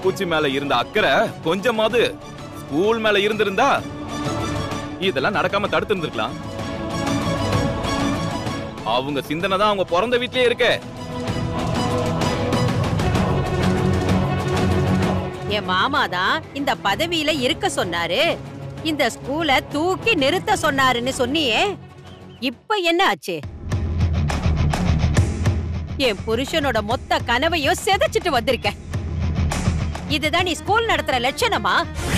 அப்புச்சி மேல இருந்த அக்கறை கொஞ்சமாவது ஸ்கூல் மேல இருந்திருந்தா இதெல்லாம் நடக்காம தடுத்து இருந்திருக்கலாம் அவங்க சிந்தனை தான் அவங்க பிறந்த வீட்லயே இருக்கே என் மாமா தான் இந்த பதவியில இருக்க சொன்னாரு இந்த ஸ்கூல தூக்கி நிறுத்த சொன்னாருன்னு சொன்னியே இப்ப என்ன ஆச்சு என் புருஷனோட மொத்த கனவையும் செதைச்சிட்டு வந்திருக்க இதுதான் நீ ஸ்கூல் நடத்துற லட்சணமா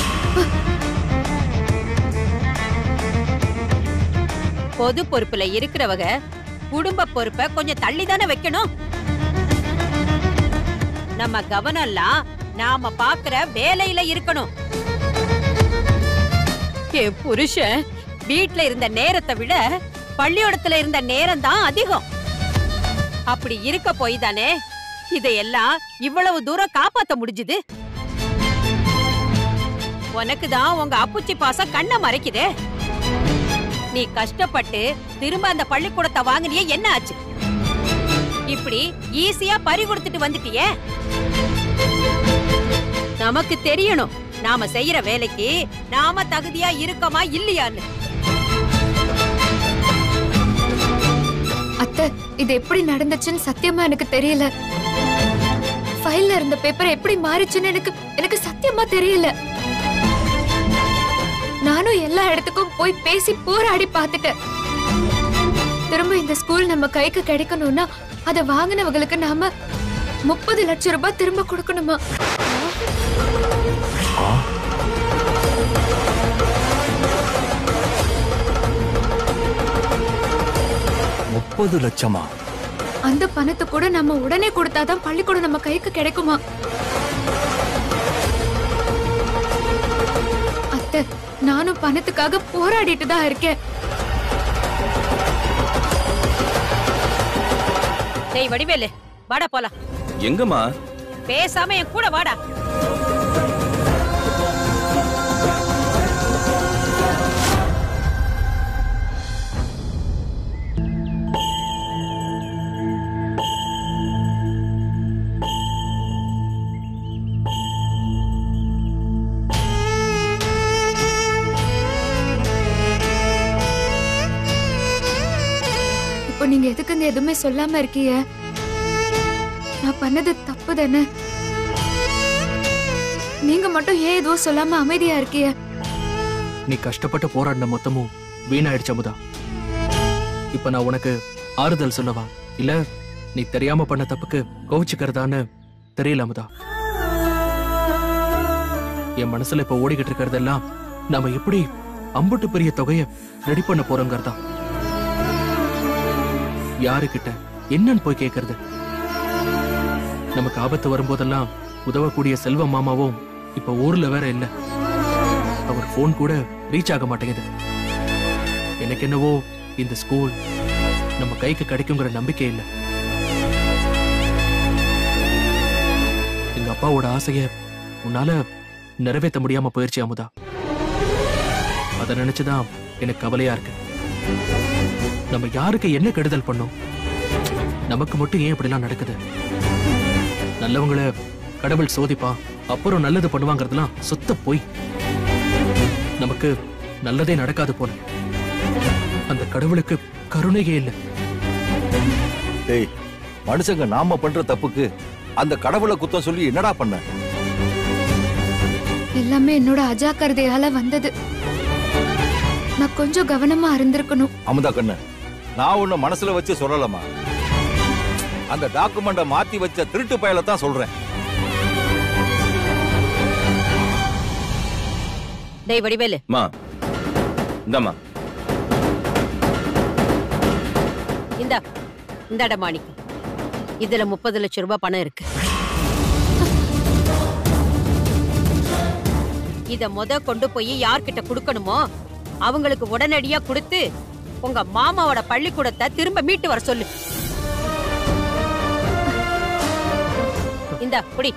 பொது பொறுப்புல இருக்கிறவங்க குடும்ப பொறுப்பை கொஞ்சம் தள்ளி தானே வைக்கணும் நம்ம கவனம் எல்லாம் நாம பாக்குற வேலையில இருக்கணும் என் புருஷன் வீட்ல இருந்த நேரத்தை விட பள்ளியோடத்துல இருந்த நேரம் தான் அதிகம் அப்படி இருக்க போய் தானே இதையெல்லாம் இவ்வளவு தூரம் காப்பாத்த முடிஞ்சுது உனக்கு தான் உங்க அப்புச்சி பாசம் கண்ணை மறைக்குதே நீ கஷ்டப்பட்டு திரும்ப அந்த பள்ளிக்கூடத்தை வாங்கினியே என்ன ஆச்சு இப்படி ஈஸியா பறி கொடுத்துட்டு வந்துட்டியே நமக்கு தெரியணும் நாம செய்யற வேலைக்கு நாம தகுதியா இருக்கமா இல்லையான்னு அத்தை இது எப்படி நடந்துச்சுன்னு சத்தியமா எனக்கு தெரியல ஃபைல்ல இருந்த பேப்பர் எப்படி மாறிச்சுன்னு எனக்கு எனக்கு சத்தியமா தெரியல நானும் எல்லா இடத்துக்கும் போய் பேசி போராடி பார்த்துட்டேன் திரும்ப இந்த ஸ்கூல் நம்ம கைக்கு கிடைக்கணும்னா அதை வாங்கினவங்களுக்கு நாம முப்பது லட்சம் ரூபாய் திரும்ப கொடுக்கணுமா முப்பது லட்சமா அந்த பணத்தை கூட நம்ம உடனே கொடுத்தாதான் பள்ளிக்கூடம் நம்ம கைக்கு கிடைக்குமா அத்தை நானும் பணத்துக்காக போராடிட்டு தான் இருக்கேன் டேய் வடிவேலு வாடா போலாம் எங்கம்மா பேசாம என் கூட வாடா இப்போ நீங்க எதுக்குங்க எதுவுமே சொல்லாம இருக்கீங்க நான் பண்ணது தப்பு தானே நீங்க மட்டும் ஏன் எதுவும் சொல்லாம அமைதியா இருக்கீங்க நீ கஷ்டப்பட்டு போராடின மொத்தமும் வீணாயிடுச்சு அமுதா இப்ப நான் உனக்கு ஆறுதல் சொல்லவா இல்ல நீ தெரியாம பண்ண தப்புக்கு கோவிச்சுக்கிறதான்னு தெரியல அமுதா என் மனசுல இப்ப ஓடிக்கிட்டு இருக்கிறதெல்லாம் நாம எப்படி அம்புட்டு பெரிய தொகைய ரெடி பண்ண போறோங்கிறதா யாருக்கிட்ட என்னன்னு போய் கேக்குறது நமக்கு ஆபத்து வரும்போதெல்லாம் உதவக்கூடிய செல்வ மாமாவும் இப்ப ஊர்ல வேற இல்ல அவர் ஃபோன் கூட ரீச் ஆக மாட்டேங்குது எனக்கு என்னவோ இந்த ஸ்கூல் நம்ம கைக்கு கிடைக்குங்கிற நம்பிக்கை இல்ல எங்க அப்பாவோட ஆசைய உன்னால நிறைவேற்ற முடியாம போயிருச்சு அமுதா அத நினைச்சுதான் எனக்கு கவலையா இருக்கு நம்ம யாருக்கு என்ன கெடுதல் பண்ணோம் நமக்கு மட்டும் ஏன் இப்படிலாம் நடக்குது நல்லவங்கள கடவுள் சோதிப்பா அப்புறம் நல்லது பண்ணுவாங்கிறதுலாம் சுத்த போய் நமக்கு நல்லதே நடக்காது போல அந்த கடவுளுக்கு கருணையே இல்லை டேய் மனுஷங்க நாம பண்ற தப்புக்கு அந்த கடவுளை குத்தம் சொல்லி என்னடா பண்ண எல்லாமே என்னோட அஜாக்கிரதையால வந்தது நான் கொஞ்சம் கவனமா இருந்திருக்கணும் அமுதா கண்ணு நான் உன்னை மனசுல வச்சு சொல்லலமா அந்த டாக்குமெண்ட மாத்தி வச்ச திருட்டு பயலை தான் சொல்றேன் டேய் வடிவேலு மா இந்தாம்மா இந்தா இந்தாடா மாணிக்கம் இதுல முப்பது லட்சம் ரூபாய் பணம் இருக்கு இத முத கொண்டு போய் யார்கிட்ட கொடுக்கணுமோ அவங்களுக்கு உடனடியா கொடுத்து உங்க மாமாவோட பள்ளிக்கூடத்தை திரும்ப மீட்டு வர சொல்லு இந்தா புடி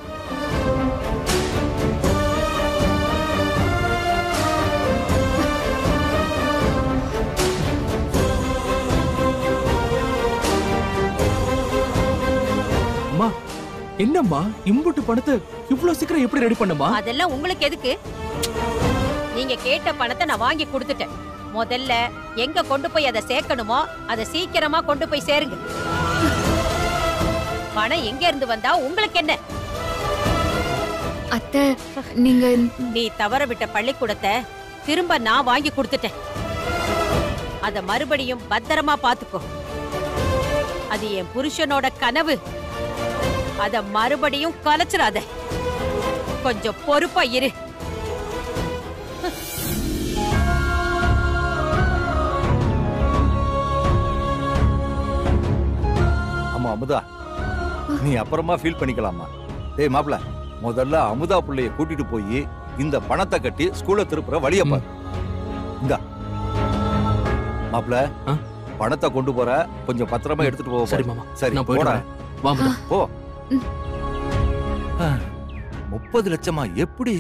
அம்மா என்னம்மா இம்புட்டு பணத்தை இவ்ளோ சீக்கிரம் எப்படி ரெடி பண்ணமா அதெல்லாம் உங்களுக்கு எதுக்கு நீங்க கேட்ட பணத்தை நான் வாங்கி கொடுத்துட்டேன் முதல்ல எங்க கொண்டு போய் அதை சேர்க்கணுமோ அதை சீக்கிரமா கொண்டு போய் சேருங்க பணம் எங்க இருந்து வந்தா உங்களுக்கு என்ன அத்தை நீங்க நீ தவற விட்ட பள்ளிக்கூடத்தை திரும்ப நான் வாங்கி கொடுத்துட்டேன் அத மறுபடியும் பத்திரமா பாத்துக்கோ அது என் புருஷனோட கனவு அத மறுபடியும் கலைச்சிடாத கொஞ்சம் பொறுப்பா இரு ஆமா அமுதா நீ அப்புறமா ஃபீல் பண்ணிக்கலாமா டேய் மாப்ள முதல்ல அமுதா புள்ளைய கூட்டிட்டு போய் இந்த பணத்தை கட்டி ஸ்கூல்ல திருப்புற வழிய பாரு இந்த மாப்ள ஆ? பணத்தை கொண்டு போற கொஞ்சம் பத்திரமா எடுத்துட்டு போக சரி பாரு. மாமா சரி நான் போயிட்டு போடா வரேன். வா அமுதா. போ ம். ஆ, முப்பது லட்சமா எப்படி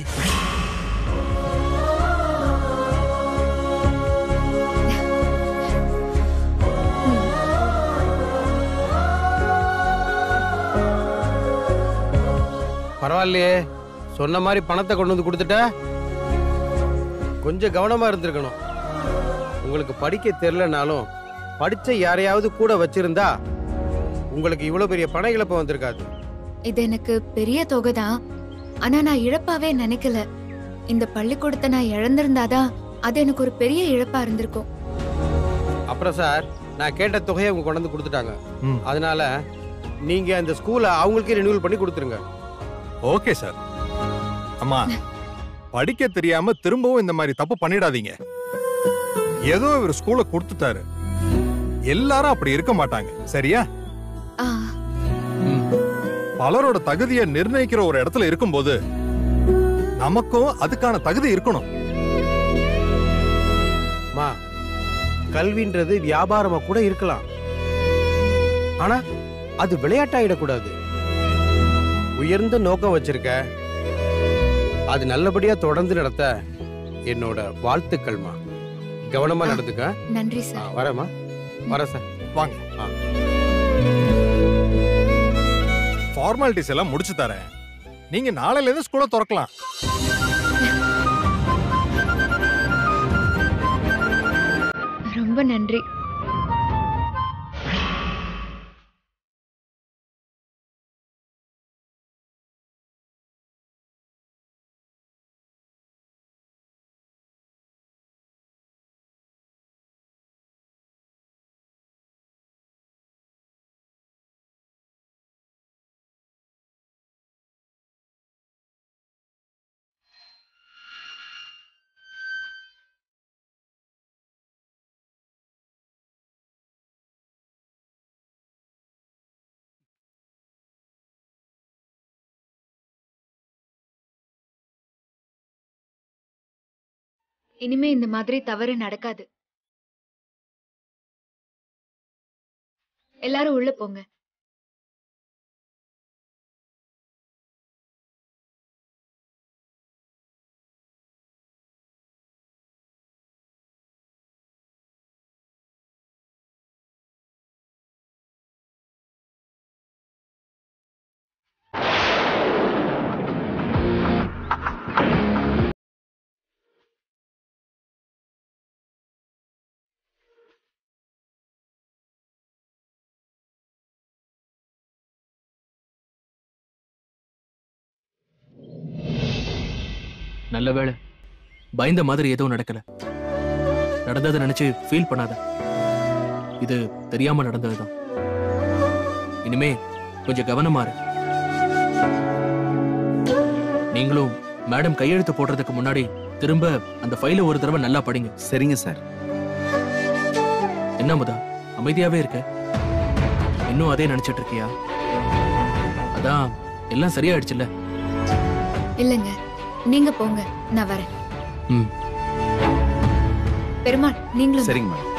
பரவாயில்லையே சொன்ன மாதிரி பணத்தை கொண்டு வந்து கொடுத்துட்ட கொஞ்சம் கவனமா இருந்திருக்கணும் உங்களுக்கு படிக்க தெரியலனாலும் படிச்ச யாரையாவது கூட வச்சிருந்தா உங்களுக்கு இவ்வளவு பெரிய பண இழப்பு வந்திருக்காது இது எனக்கு பெரிய தொகை தான் ஆனா நான் இழப்பாவே நினைக்கல இந்த பள்ளிக்கூடத்தை நான் இழந்திருந்தாதான் அது எனக்கு ஒரு பெரிய இழப்பா இருந்திருக்கும் அப்புறம் சார் நான் கேட்ட தொகையை அவங்க கொண்டு வந்து கொடுத்துட்டாங்க ம். அதனால நீங்க அந்த ஸ்கூலை அவங்களுக்கே ரினியூவல் பண்ணி கொடுத்துருங்க ஓகே சார் அம்மா படிக்க தெரியாம திரும்பவும் இந்த மாதிரி தப்பு பண்ணிடாதீங்க ஏதோ இவர் ஸ்கூல்ல கொடுத்துட்டாரு எல்லாரும் அப்படி இருக்க மாட்டாங்க சரியா ஆ, ம். பலரோட தகுதியை நிர்ணயிக்கிற ஒரு இடத்துல இருக்கும்போது நமக்கும் அதுக்கான தகுதி இருக்கணும் மா கல்வின்றது வியாபாரமா கூட இருக்கலாம் ஆனா அது விளையாட்டாயிடக்கூடாது உயர்ந்த நோக்கம் வச்சிருக்க அது நல்லபடியா தொடர்ந்து நடத்த என்னோட வாழ்த்துக்கள்மா கவனமா ஆ. நடந்துக்க நன்றி ஆ, சார் வரேம்மா வரேன் சார் வாங்க ஆ. ஃபார்மாலிட்டிஸ் எல்லாம் முடிச்சு தரேன் நீங்க நாளையில இருந்து ஸ்கூலை திறக்கலாம் ரொம்ப நன்றி இனிமே இந்த மாதிரி தவறு நடக்காது எல்லாரும் உள்ள போங்க நல்ல வேளை பயந்த மாதிரி எதுவும் நடக்கல நடந்ததை நினைச்சு ஃபீல் பண்ணாத இது தெரியாம நடந்ததுதான் இனிமே கொஞ்சம் கவனமா இரு நீங்களும் மேடம் கையெழுத்து போடுறதுக்கு முன்னாடி திரும்ப அந்த ஃபைலை ஒரு தடவை நல்லா படிங்க சரிங்க சார் என்ன முதா அமைதியாவே இருக்க இன்னும் அதே நினைச்சிட்டு இருக்கியா அதான் எல்லாம் சரியாயிடுச்சுல்ல இல்லங்க நீங்க போங்க நான் வரேன் ம் பெருமாள் நீங்களும் சரிங்க மேடம்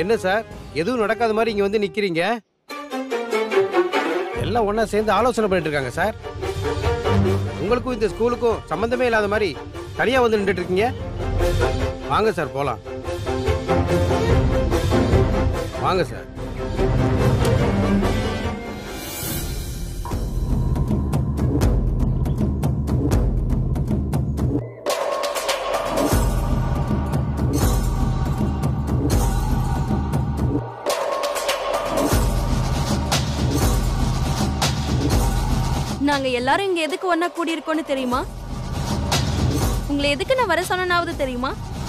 என்ன சார் எதுவும் நடக்காத மாதிரி இங்க வந்து நிக்கிறீங்க எல்லாம் ஒண்ணா சேர்ந்து ஆலோசனை பண்ணிட்டு இருக்காங்க சார் உங்களுக்கும் இந்த ஸ்கூலுக்கும் சம்பந்தமே இல்லாத மாதிரி தனியா வந்து நின்றுட்டு இருக்கீங்க வாங்க சார் போலாம் வாங்க சார் நாங்க எல்லாரும் இங்க எதுக்கு ஒண்ணா கூடி இருக்கோம்னு தெரியுமா உங்களை எதுக்கு நான் வர சொன்னாவது தெரியுமா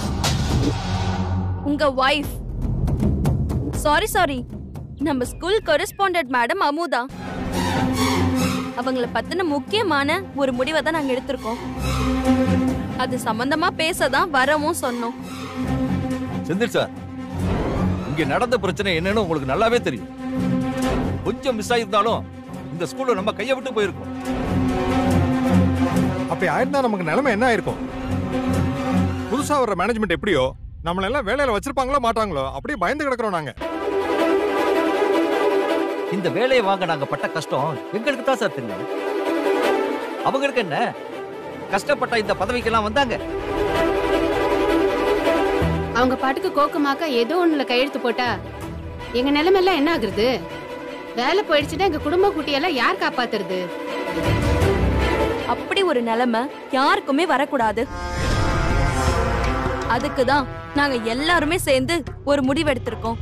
உங்க வைஃப் சாரி சாரி நம்ம ஸ்கூல் கரஸ்பாண்டன்ட் மேடம் அமுதா அவங்கள பத்தின முக்கியமான ஒரு முடிவை தான் நாங்க எடுத்திருக்கோம் அது சம்பந்தமா பேசதான் வரவும் சொன்னோம் செந்தில் சார் இங்க நடந்த பிரச்சனை என்னன்னு உங்களுக்கு நல்லாவே தெரியும் கொஞ்சம் மிஸ் ஆயிருந்தாலும் இந்த ஸ்கூல்ல நம்ம கையை விட்டு போயிருக்கோம் அப்படி ஆயிருந்தா நமக்கு நிலைமை என்ன ஆயிருக்கும் புதுசா வர்ற மேனேஜ்மெண்ட் எப்படியோ நம்மள எல்லாம் வேலையில வச்சிருப்பாங்களோ மாட்டாங்களோ அப்படியே பயந்து கிடக்குறோம் நாங்க இந்த வேலையை வாங்க நாங்க பட்ட கஷ்டம் எங்களுக்கு தான் சார் தெரியும் அவங்களுக்கு என்ன கஷ்டப்பட்ட இந்த பதவிக்கெல்லாம் வந்தாங்க அவங்க பாட்டுக்கு கோக்கமாக்க ஏதோ ஒண்ணுல கையெழுத்து போட்டா எங்க நிலைமெல்லாம் என்ன ஆகுறது வேலை போயிடுச்சுன்னா எங்க குடும்ப குட்டியெல்லாம் யார் காப்பாத்துறது அப்படி ஒரு நிலைமை யாருக்குமே வரக்கூடாது அதுக்கு தான் நாங்க எல்லாருமே சேர்ந்து ஒரு முடிவெடுத்திருக்கோம்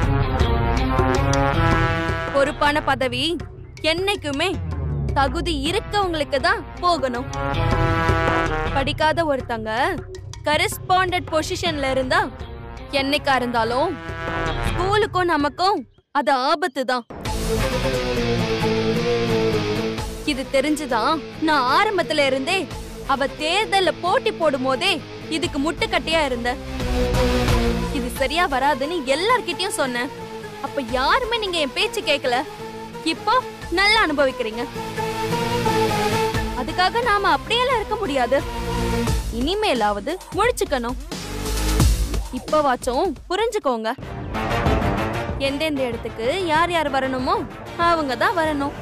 பொறுப்பான பதவி என்னைக்குமே தகுதி இருக்கவங்களுக்கு தான் போகணும் படிக்காத ஒருத்தங்க கரஸ்பாண்டட் பொசிஷன்ல இருந்தா என்னைக்கா இருந்தாலும் ஸ்கூலுக்கும் நமக்கும் அது ஆபத்து தான் இது தெரிஞ்சுதான் நான் ஆரம்பத்துல இருந்தே அவ தேர்தல்ல போட்டி போடும் போதே இதுக்கு முட்டுக்கட்டியா இருந்த இது சரியா வராதுன்னு எல்லார்கிட்டயும் சொன்னேன் அப்ப யாருமே நீங்க என் பேச்சு கேட்கல இப்போ நல்லா அனுபவிக்கிறீங்க அதுக்காக நாம அப்படியெல்லாம் இருக்க முடியாது இனிமேலாவது முழிச்சுக்கணும் இப்பவாச்சும் புரிஞ்சுக்கோங்க எந்தெந்த இடத்துக்கு யார் யார் வரணுமோ அவங்க தான் வரணும்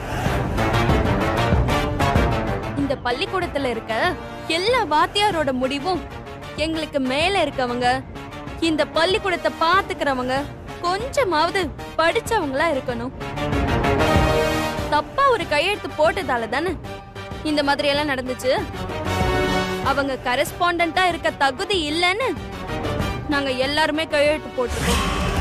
இந்த பள்ளிக்கூடத்துல இருக்க எல்லா வாத்தியாரோட முடிவும் எங்களுக்கு மேல இருக்கவங்க இந்த பள்ளிக்கூடத்தை பாத்துக்கிறவங்க கொஞ்சமாவது படிச்சவங்களா இருக்கணும் தப்பா ஒரு கையெழுத்து போட்டதால தானே இந்த மாதிரி எல்லாம் நடந்துச்சு அவங்க கரஸ்பாண்டண்டா இருக்க தகுதி இல்லைன்னு நாங்க எல்லாருமே கையெழுத்து போட்டிருக்கோம்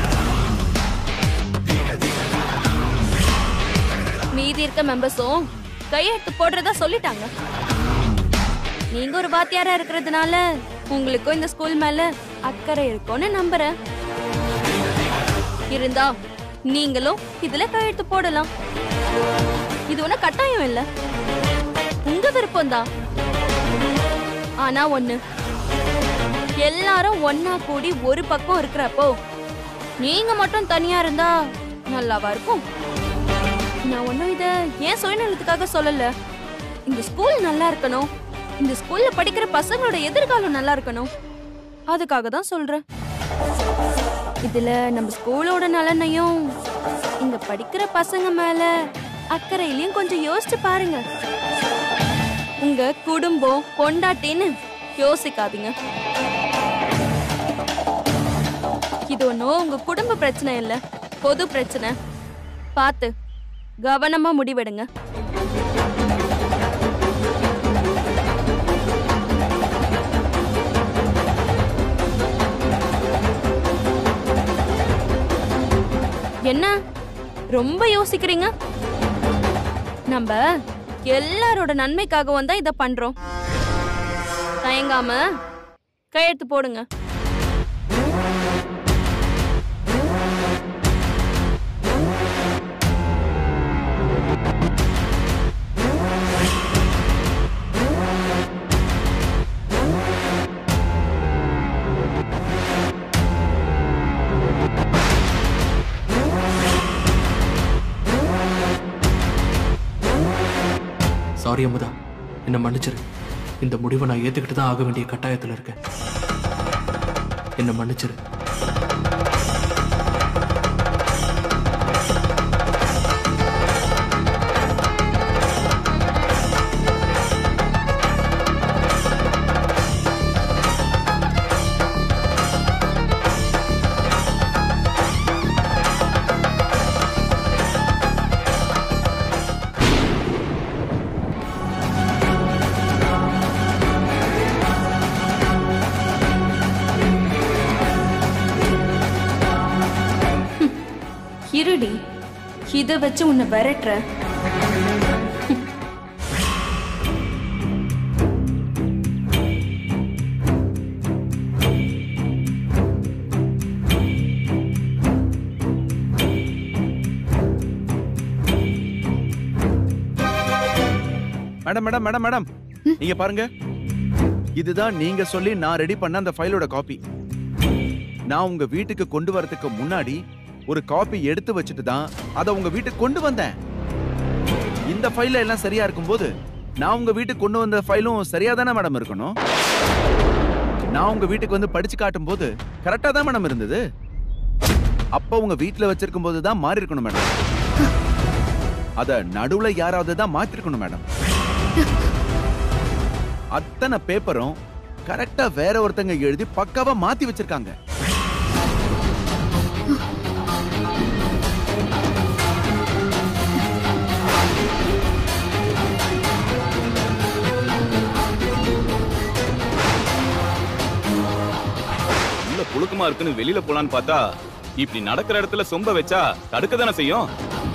மீதி இருக்க மெம்பர்ஸும் கையெழுத்து போடுறதா சொல்லிட்டாங்க நீங்க ஒரு வாத்தியாரா இருக்கிறதுனால உங்களுக்கும் இந்த ஸ்கூல் மேல அக்கறை இருக்கும்னு நம்புறேன் இருந்தா நீங்களும் இதுல கையெழுத்து போடலாம் இது ஒன்றும் கட்டாயம் இல்ல உங்க விருப்பம் தான் ஆனா ஒண்ணு எல்லாரும் ஒன்னா கூடி ஒரு பக்கம் இருக்கிறப்போ நீங்க மட்டும் தனியா இருந்தா நல்லாவா இருக்கும் நான் ஒன்றும் இதை ஏன் சுயநலத்துக்காக சொல்லல இந்த ஸ்கூல் நல்லா இருக்கணும் இந்த ஸ்கூல்ல படிக்கிற பசங்களோட எதிர்காலம் நல்லா இருக்கணும் அதுக்காக தான் சொல்றேன் இதுல நம்ம ஸ்கூலோட நலனையும் இங்க படிக்கிற பசங்க மேல அக்கறையிலையும் கொஞ்சம் யோசிச்சு பாருங்க உங்க குடும்பம் பொண்டாட்டின்னு யோசிக்காதீங்க இது ஒன்றும் உங்க குடும்ப பிரச்சனை இல்ல பொது பிரச்சனை பார்த்து கவனமா முடிவெடுங்க என்ன ரொம்ப யோசிக்கிறீங்க நம்ம எல்லாரோட நன்மைக்காகவும் தான் இதை பண்றோம் தயங்காம கையெழுத்து போடுங்க சாரி அமுதா என்ன மன்னிச்சிரு இந்த முடிவை நான் ஏத்துக்கிட்டு தான் ஆக வேண்டிய கட்டாயத்துல இருக்கேன் என்ன மன்னிச்சிரு இதை வச்சு உன்னை விரட்டுற மேடம் மேடம் மேடம் மேடம் நீங்க பாருங்க இதுதான் நீங்க சொல்லி நான் ரெடி பண்ண அந்த ஃபைலோட காப்பி நான் உங்க வீட்டுக்கு கொண்டு வரதுக்கு முன்னாடி ஒரு காப்பி எடுத்து வச்சுட்டு தான் அதை உங்க வீட்டுக்கு கொண்டு வந்தேன் இந்த ஃபைல எல்லாம் சரியா இருக்கும்போது நான் உங்க வீட்டுக்கு கொண்டு வந்த ஃபைலும் சரியா தானே மேடம் இருக்கணும் நான் உங்க வீட்டுக்கு வந்து படிச்சு காட்டும் போது கரெக்டா தான் மேடம் இருந்தது அப்ப உங்க வீட்டுல வச்சிருக்கும் போது தான் மாறி இருக்கணும் மேடம் அத நடுவுல யாராவது தான் மாத்திருக்கணும் மேடம் அத்தனை பேப்பரும் கரெக்டா வேற ஒருத்தங்க எழுதி பக்காவா மாத்தி வச்சிருக்காங்க உள்ள புழுக்கமா இருக்குன்னு வெளியில போலான்னு பார்த்தா இப்படி நடக்கிற இடத்துல சொம்ப வச்சா தடுக்க தானே செய்யும்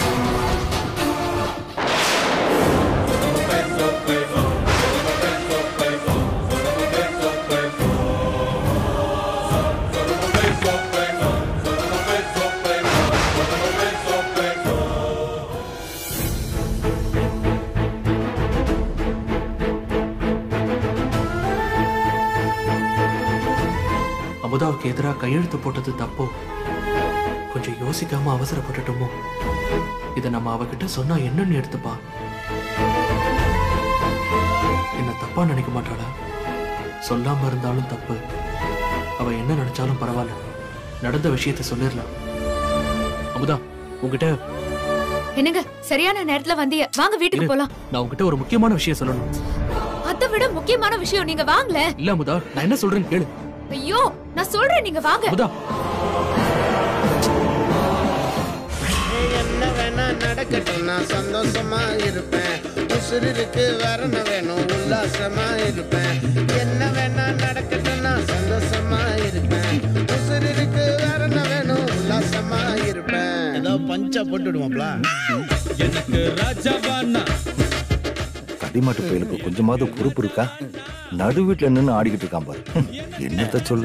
அமுதாவுக்கு எதிராக கையெழுத்து போட்டது தப்போ கொஞ்சம் யோசிக்காம அவசரப்பட்டுட்டோமோ இதை நம்ம அவகிட்ட சொன்னா என்னன்னு எடுத்துப்பா என்ன தப்பா நினைக்க மாட்டாளா சொல்லாம இருந்தாலும் தப்பு அவ என்ன நினைச்சாலும் பரவாயில்ல நடந்த விஷயத்த சொல்லிடலாம் அமுதா உங்ககிட்ட என்னங்க சரியான நேரத்துல வந்தீங்க வாங்க வீட்டுக்கு இரு. போலாம் நான் உங்ககிட்ட ஒரு முக்கியமான விஷயம் சொல்லணும் அதை விட முக்கியமான விஷயம் நீங்க வாங்கல இல்ல அமுதா நான் என்ன சொல்றேன்னு கேளு ஐயோ நான் சொல்றேன் நீங்க வாங்க அமுதா என்ன வேணா நடக்கட்டும் நான் சந்தோஷமா இருப்பேன் உசுருக்கு வரணும் வேணும் உல்லாசமா இருப்பேன் என்ன வேணா நடக்கட்டும் நான் சந்தோஷமா இருப்பேன் உசுருக்கு வரணும் வேணும் உல்லாசமா இருப்பேன் ஏதோ பஞ்சா போட்டுடுவோம்ல எனக்கு ராஜாவானா கடிமாட்டு பயலுக்கு கொஞ்சமாவது பொறுப்பு இருக்கா நடு வீட்டுல நின்னு ஆடிக்கிட்டு இருக்கான் பாரு ஹம், என்னத்த சொல்ல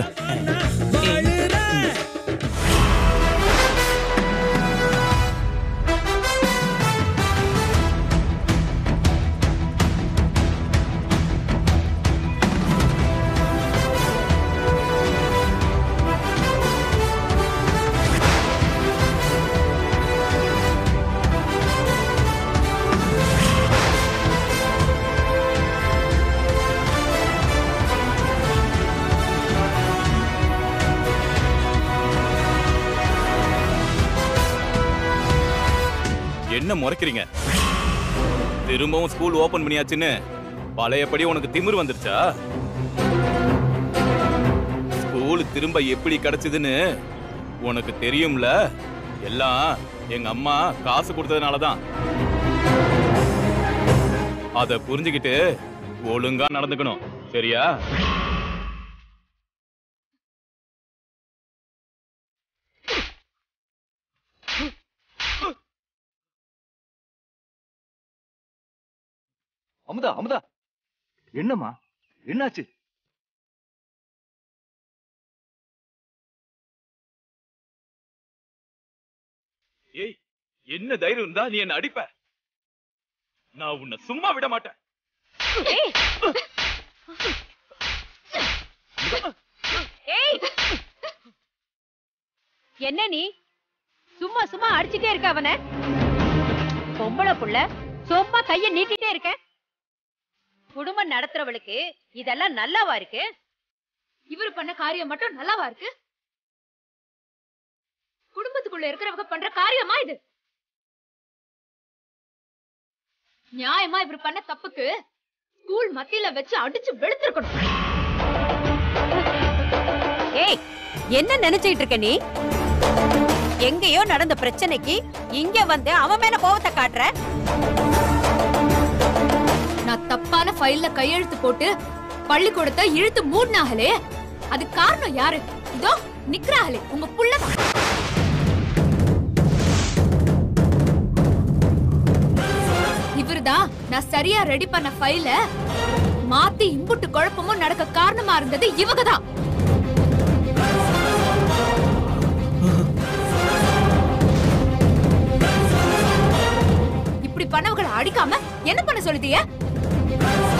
என்ன முறைக்கிறீங்க திரும்பவும் ஸ்கூல் ஓபன் பண்ணியாச்சுன்னு பழையபடி உனக்கு திமிரு வந்துருச்சா ஸ்கூல் திரும்ப எப்படி கிடைச்சதுன்னு உனக்கு தெரியும்ல எல்லாம் எங்க அம்மா காசு கொடுத்ததுனால தான் அத புரிஞ்சுக்கிட்டு ஒழுங்கா நடந்துக்கணும் சரியா அமுதா அமுதா என்னம்மா என்னாச்சு ஏய் என்ன தைரியம் இருந்தா நீ என்ன அடிப்ப நான் உன்னை சும்மா விட மாட்டேன் ஏய் என்ன நீ சும்மா சும்மா அடிச்சிட்டே இருக்க அவன பொம்பளை புள்ள சும்மா கைய நீட்டிட்டே இருக்க குடும்பம் நடத்துறவளுக்கு இதெல்லாம் நல்லாவா இருக்கு இவர் பண்ண காரியம் மட்டும் நல்லாவா இருக்கு குடும்பத்துக்குள்ள இருக்கிறவங்க பண்ற காரியமா இது நியாயமா இவர் பண்ண தப்புக்கு ஸ்கூல் மத்தியில வச்சு அடிச்சு வெளுத்திருக்கணும் ஏய் என்ன நினைச்சிட்டு இருக்க நீ எங்கேயோ நடந்த பிரச்சனைக்கு இங்க வந்து அவன் மேல கோவத்தை காட்டுற நான் தப்பான ஃபைல்ல கையெழுத்து போட்டு பள்ளிக்கூடத்தை இழுத்து மூடினாங்களே அது காரணம் யாரு இதோ நிக்கிறாங்களே உங்க புள்ளதான் தான் நான் சரியா ரெடி பண்ண ஃபைல மாத்தி இம்புட்டு குழப்பமும் நடக்க காரணமா இருந்தது இவங்க தான் இப்படி பண்ணவங்களை அடிக்காம என்ன பண்ண சொல்லுதீங்க